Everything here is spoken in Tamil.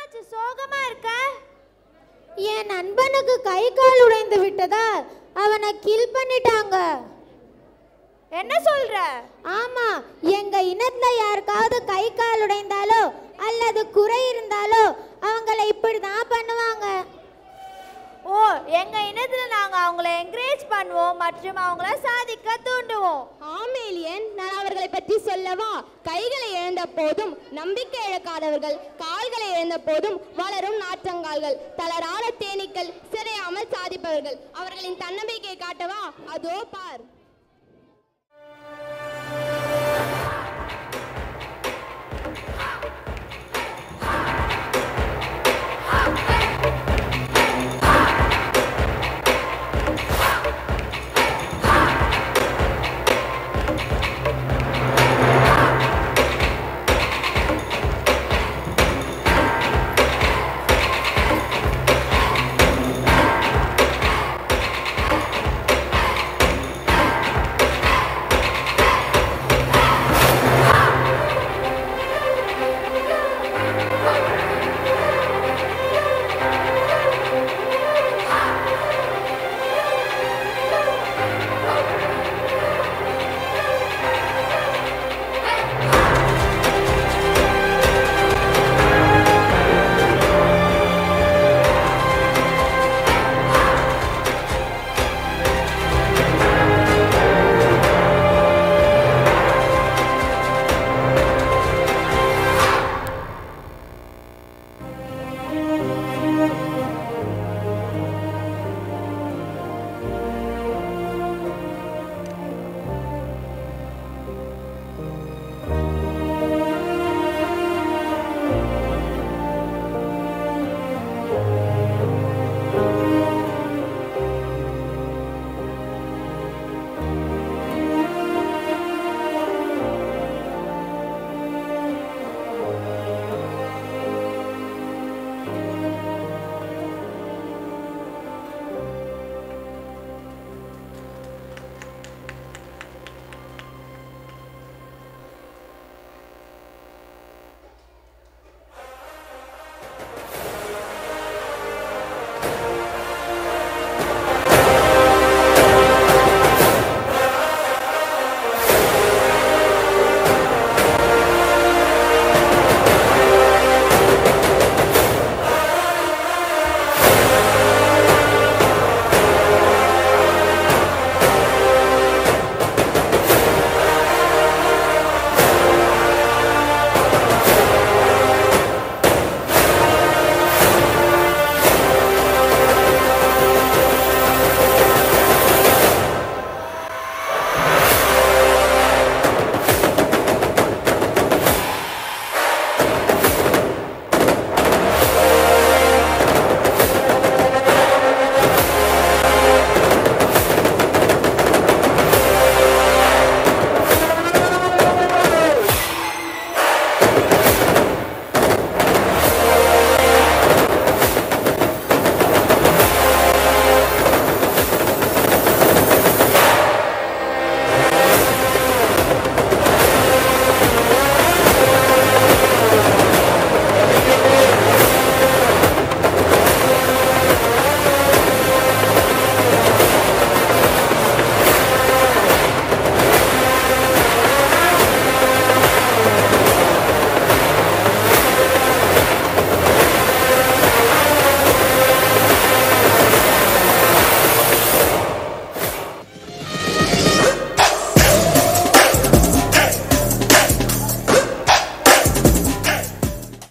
என்னாச்சு சோகமா இருக்க என் நண்பனுக்கு கை கால் உடைந்து விட்டதால் அவனை கில் பண்ணிட்டாங்க என்ன சொல்ற ஆமா எங்க இனத்துல யாருக்காவது கை கால் உடைந்தாலோ அல்லது குறை இருந்தாலோ அவங்கள இப்படி தான் பண்ணுவாங்க ஓ எங்க இனத்துல நாங்க அவங்கள என்கரேஜ் பண்ணுவோம் மற்றும் அவங்கள சாதிக்க தூண்டுவோம் ஆமேலியன் நான் அவர்களை பற்றி சொல்லவா கைகளை இழந்த போதும் நம்பிக்கை இழக்காதவர்கள் கால்களை இழந்த போதும் வளரும் நாற்றங்கால்கள் தளராத தேனீக்கள் சிறையாமல் சாதிப்பவர்கள் அவர்களின் தன்னம்பிக்கை காட்டவா அதோ பார்